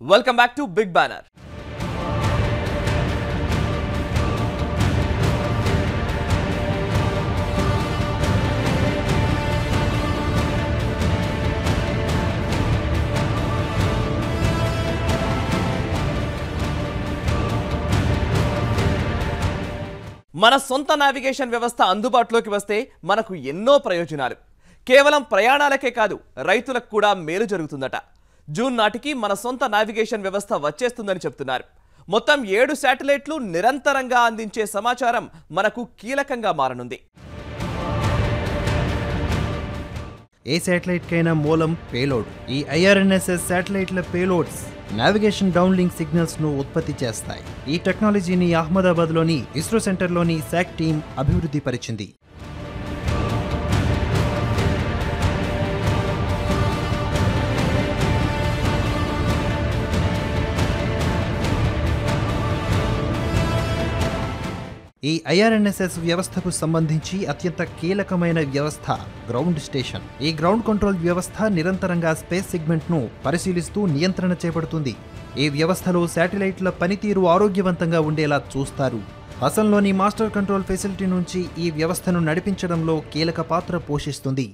welcome back to Big Banner మన సొంత navigation వ్యవస్థ అందుబాటులోకి వస్తే మనకు ఎన్నో ప్రయోజనాలు కేవలం ప్రయాణాలకే కాదు రైతులకు కూడా మేలు జరుగుతుందట జూన్ నాటికి మన సొంత నావిగేషన్ వ్యవస్థ వచ్చేస్తుందని చెప్తున్నారు మొత్తం ఏడు శాటిలైట్లు నిరంతరంగా అందించే సమాచారం మనకు కీలకంగా మారనుంది ఏ శాటిలైట్కైనా మూలం పేలోడ్ ఈ ఐఆర్ఎన్ఎస్ఎస్ శాటిలైట్ల పేలోడ్స్ నావిగేషన్ డౌన్లింక్ సిగ్నల్స్ ను ఉత్పత్తి చేస్తాయి ఈ టెక్నాలజీని అహ్మదాబాద్లోని ఇస్రో సెంటర్లోని శాక్ టీం అభివృద్ధి పరిచింది ఈ ఐఆర్ఎన్ఎస్ఎస్ వ్యవస్థకు సంబంధించి అత్యంత కీలకమైన వ్యవస్థ గ్రౌండ్ స్టేషన్ ఈ గ్రౌండ్ కంట్రోల్ వ్యవస్థ నిరంతరంగా స్పేస్ సెగ్మెంట్ ను పరిశీలిస్తూ నియంత్రణ చేపడుతుంది ఈ వ్యవస్థలో శాటిలైట్ల పనితీరు ఆరోగ్యవంతంగా ఉండేలా చూస్తారు అసంలోని మాస్టర్ కంట్రోల్ ఫెసిలిటీ నుంచి ఈ వ్యవస్థను నడిపించడంలో కీలక పాత్ర పోషిస్తుంది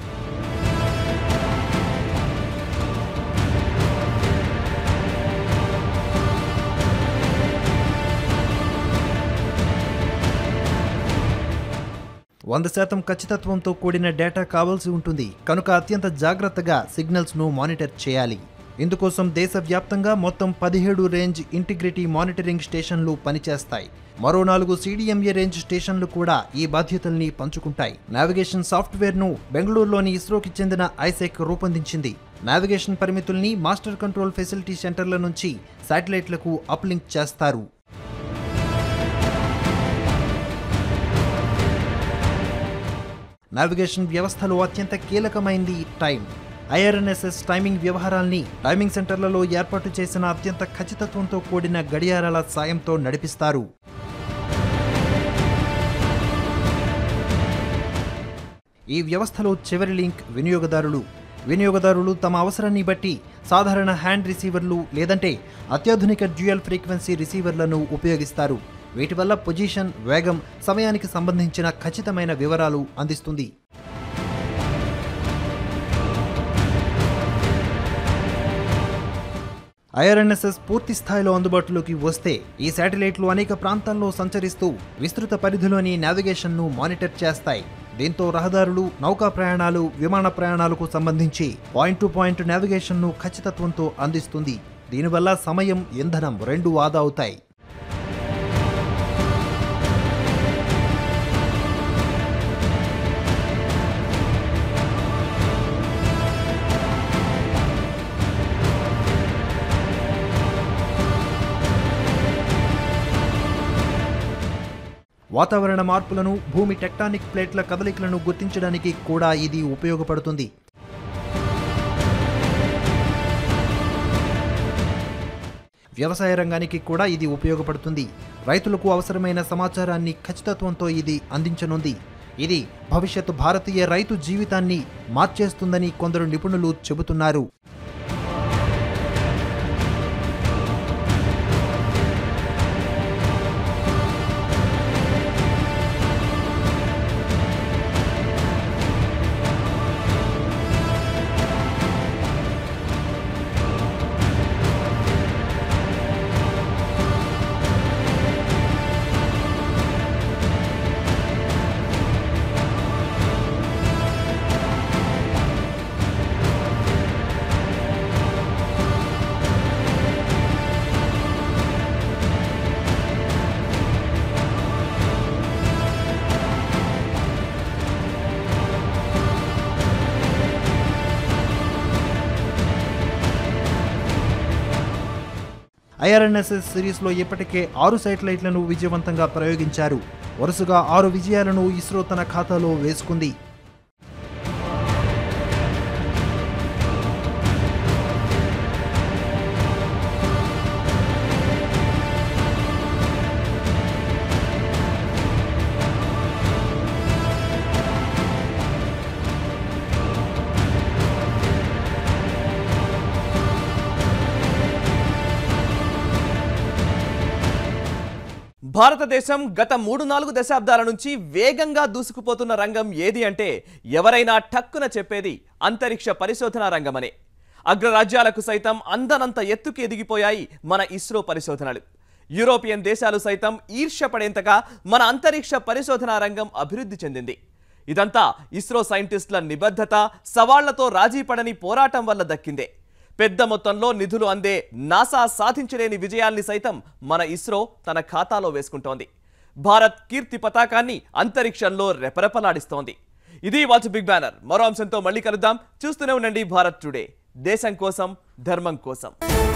వంద శాతం ఖచ్చితత్వంతో కూడిన డేటా కావాల్సి ఉంటుంది కనుక అత్యంత జాగ్రత్తగా సిగ్నల్స్ ను మానిటర్ చేయాలి ఇందుకోసం దేశవ్యాప్తంగా మొత్తం పదిహేడు రేంజ్ ఇంటిగ్రిటీ మానిటరింగ్ స్టేషన్లు పనిచేస్తాయి మరో నాలుగు సిడిఎంఏ రేంజ్ స్టేషన్లు కూడా ఈ బాధ్యతల్ని పంచుకుంటాయి నావిగేషన్ సాఫ్ట్వేర్ ను బెంగళూరులోని ఇస్రోకి చెందిన ఐసెక్ రూపొందించింది నావిగేషన్ పరిమితుల్ని మాస్టర్ కంట్రోల్ ఫెసిలిటీ సెంటర్ల నుంచి శాటిలైట్లకు అప్లింక్ చేస్తారు నావిగేషన్ వ్యవస్థలో అత్యంత కీలకమైంది టైం ఐఆర్ఎన్ఎస్ఎస్ టైమింగ్ వ్యవహారాల్ని టైమింగ్ సెంటర్లలో ఏర్పాటు చేసిన అత్యంత ఖచ్చితత్వంతో కూడిన గడియారాల సాయంతో నడిపిస్తారు ఈ వ్యవస్థలో చివరి లింక్ వినియోగదారులు వినియోగదారులు తమ అవసరాన్ని బట్టి సాధారణ హ్యాండ్ రిసీవర్లు లేదంటే అత్యాధునిక డ్యూయల్ ఫ్రీక్వెన్సీ రిసీవర్లను ఉపయోగిస్తారు వీటి వల్ల పొజిషన్ వేగం సమయానికి సంబంధించిన ఖచ్చితమైన వివరాలు అందిస్తుంది ఐఆర్ఎన్ఎస్ఎస్ పూర్తి స్థాయిలో అందుబాటులోకి వస్తే ఈ శాటిలైట్లు అనేక ప్రాంతాల్లో సంచరిస్తూ విస్తృత పరిధిలోని నావిగేషన్ను మానిటర్ చేస్తాయి దీంతో రహదారులు నౌకా ప్రయాణాలు విమాన ప్రయాణాలకు సంబంధించి పాయింట్ టు పాయింట్ నావిగేషన్ను ఖచ్చితత్వంతో అందిస్తుంది దీనివల్ల సమయం ఇంధనం రెండు ఆదా అవుతాయి వాతావరణ మార్పులను భూమి టెక్టానిక్ ప్లేట్ల కదలికలను గుర్తించడానికి కూడా ఇది ఉపయోగపడుతుంది వ్యవసాయ రంగానికి కూడా ఇది ఉపయోగపడుతుంది రైతులకు అవసరమైన సమాచారాన్ని ఖచ్చితత్వంతో ఇది అందించనుంది ఇది భవిష్యత్తు భారతీయ రైతు జీవితాన్ని మార్చేస్తుందని కొందరు నిపుణులు చెబుతున్నారు ఐఆర్ఎన్ఎస్ఎస్ సిరీస్లో ఇప్పటికే ఆరు శాటిలైట్లను విజయవంతంగా ప్రయోగించారు వరుసగా ఆరు విజయాలను ఇస్రో తన ఖాతాలో వేసుకుంది భారతదేశం గత మూడు నాలుగు దశాబ్దాల నుంచి వేగంగా దూసుకుపోతున్న రంగం ఏది అంటే ఎవరైనా టక్కున చెప్పేది అంతరిక్ష పరిశోధన రంగమనే అగ్రరాజ్యాలకు సైతం అందనంత ఎత్తుకు ఎదిగిపోయాయి మన ఇస్రో పరిశోధనలు యూరోపియన్ దేశాలు సైతం ఈర్ష్యపడేంతగా మన అంతరిక్ష పరిశోధనా రంగం అభివృద్ధి చెందింది ఇదంతా ఇస్రో సైంటిస్టుల నిబద్ధత సవాళ్లతో రాజీ పడని పోరాటం వల్ల దక్కిందే పెద్ద మొత్తంలో నిధులు అందే నాసా సాధించలేని విజయాల్ని సైతం మన ఇస్రో తన ఖాతాలో వేసుకుంటోంది భారత్ కీర్తి పతాకాన్ని అంతరిక్షంలో రెపరెపలాడిస్తోంది ఇది వాచ్ బిగ్ బ్యానర్ మరో అంశంతో మళ్ళీ కలుద్దాం చూస్తూనే ఉండండి భారత్ టుడే దేశం కోసం ధర్మం కోసం